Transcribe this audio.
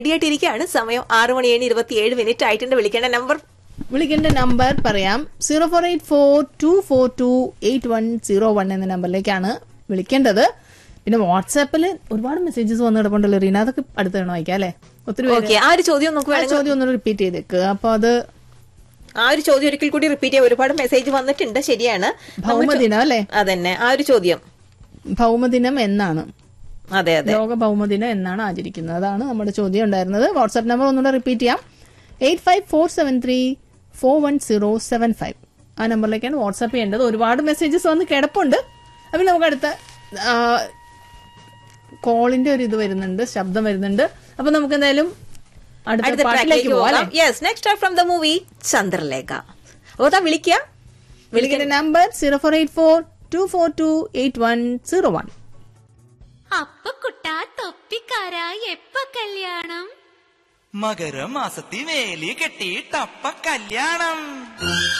റെഡിയായിട്ടിരിക്കുകയാണ് സമയം ആറ് മണി കഴിഞ്ഞ് ഇരുപത്തിയേഴ് മിനിറ്റ് ആയിട്ടുണ്ട് വിളിക്കേണ്ട നമ്പർ വിളിക്കേണ്ട നമ്പർ പറയാം zero four eight four two four two eight one zero one എന്ന നമ്പറിലേക്കാണ് വിളിക്കേണ്ടത് പിന്നെ വാട്സാപ്പിൽ ഒരുപാട് മെസ്സേജസ് വന്ന് കിടപ്പുണ്ടല്ലോ റീന അതൊക്കെ അടുത്ത് വേണം വായിക്കാം അല്ലെ ഒത്തിരി പേര് ഓക്കെ ആ ഒരു ചോദ്യം നമുക്ക് ആ വേണമെങ്കിൽ ചോദ്യം ഒന്നുകൂടി റിപ്പീറ്റ് ചെയ്തേക്ക് അപ്പൊ അത് ആ ഒരു ചോദ്യം ഒരിക്കൽ കൂടി റിപ്പീറ്റ് ചെയ്യാൻ ഒരുപാട് മെസ്സേജ് വന്നിട്ടുണ്ട് ശരിയാണ് ഭൗമദിനം അല്ലെ അതന്നെ ആ ഒരു ചോദ്യം ഭൗമദിനം എന്നാണ് അതെ അതെ ലോക ഭൗമദിനം എന്നാണ് ആചരിക്കുന്നത് അതാണ് നമ്മുടെ ചോദ്യം ഉണ്ടായിരുന്നത് വാട്സാപ്പ് നമ്പർ ഒന്നുകൂടെ റിപ്പീറ്റ് ചെയ്യാം eight five four seven three four one zero seven five ആ നമ്പറിലേക്കാണ് വാട്സാപ്പ് ചെയ്യേണ്ടത് ഒരുപാട് മെസ്സേജസ് വന്ന് കിടപ്പുണ്ട് അപ്പം നമുക്ക് അടുത്ത ആ, കോളിന്റെ ഒരു ഇത് വരുന്നുണ്ട് ശബ്ദം വരുന്നുണ്ട് അപ്പൊ നമുക്ക് എന്തായാലും അടുത്ത അടുത്ത പാട്ടിലേക്ക് ട്രാക്കിലേക്ക് പോവാം പോകാം yes next from the movie Chandralekha അപ്പൊ അതാ വിളിക്കുക വിളിക്കുന്ന number zero four eight four two four two eight one zero one അപ്പക്കുട്ട തൊപ്പിക്കാരാ എപ്പ കല്യാണം മകരമാസത്തി വേലി കെട്ടിയിട്ടപ്പ കല്യാണം